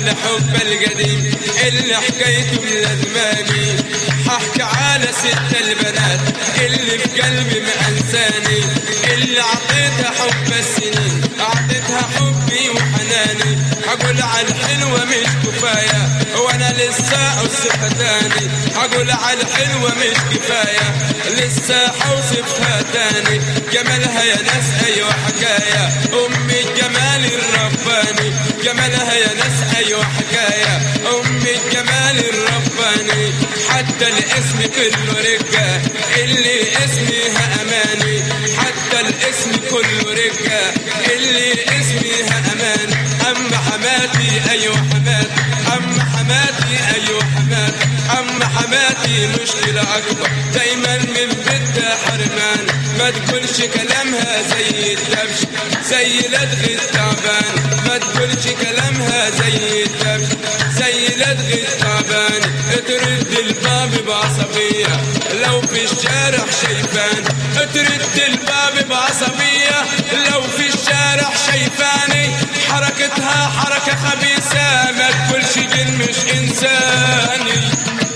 الحب القديم اللي حكيته من الزماني ححكي على ست البنات اللي في قلبي مأنساني اللي عطيتها حب السنين اعطيتها حبي وحناني اقول على الحلوة مش كفاية وانا لسه اوصفها تاني اقول على الحلوة مش كفاية لسه حوصفها تاني جمالها يا ناس ايوه حكاية امي الجمال الرباني جمالها يا ناس ايوه حكاية امي الجمال الرباني حتى الاسم كله رجة اللي اسمها اماني حتى الاسم كله رجة اللي اسمها امان اما حماتي ايوه حماتي اما حماتي ايوه حماتي اما حماتي مشكلة اكبر دايما من بيتها حرمان ما تقولش كلامها زي الدبش زي لدغ التعبان ما تقولش كلامها زي الدبش زي لدغ التعبان ترد الباب بعصبية لو في الشارع شايفان ترد الباب بعصبية لو في الشارع شايفاني حركتها حركة خبيثة ما تقولش جن مش إنساني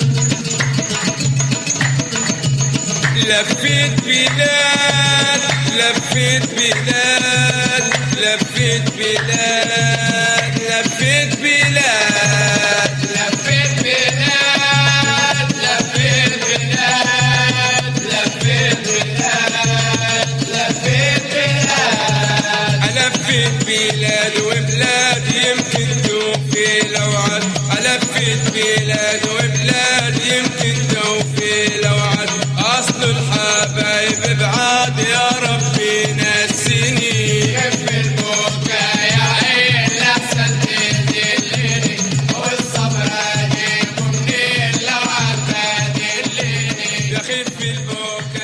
لفيت بلاد لفيت بلاد لفيت بلاد لفيت بلاد لفيت بلاد لفيت بلاد لفيت بلاد لفيت بلاد ألفت بلاد وبلاد يمكن توفي لو عد ألفت بلاد وبلاد يمكن توفي لو عد أصل الحبايب بعاد يا ربي نسيني كيف البكا يا عين لحسن تدلني والصبر اجيبه منين لو عدى دلني يخف البكا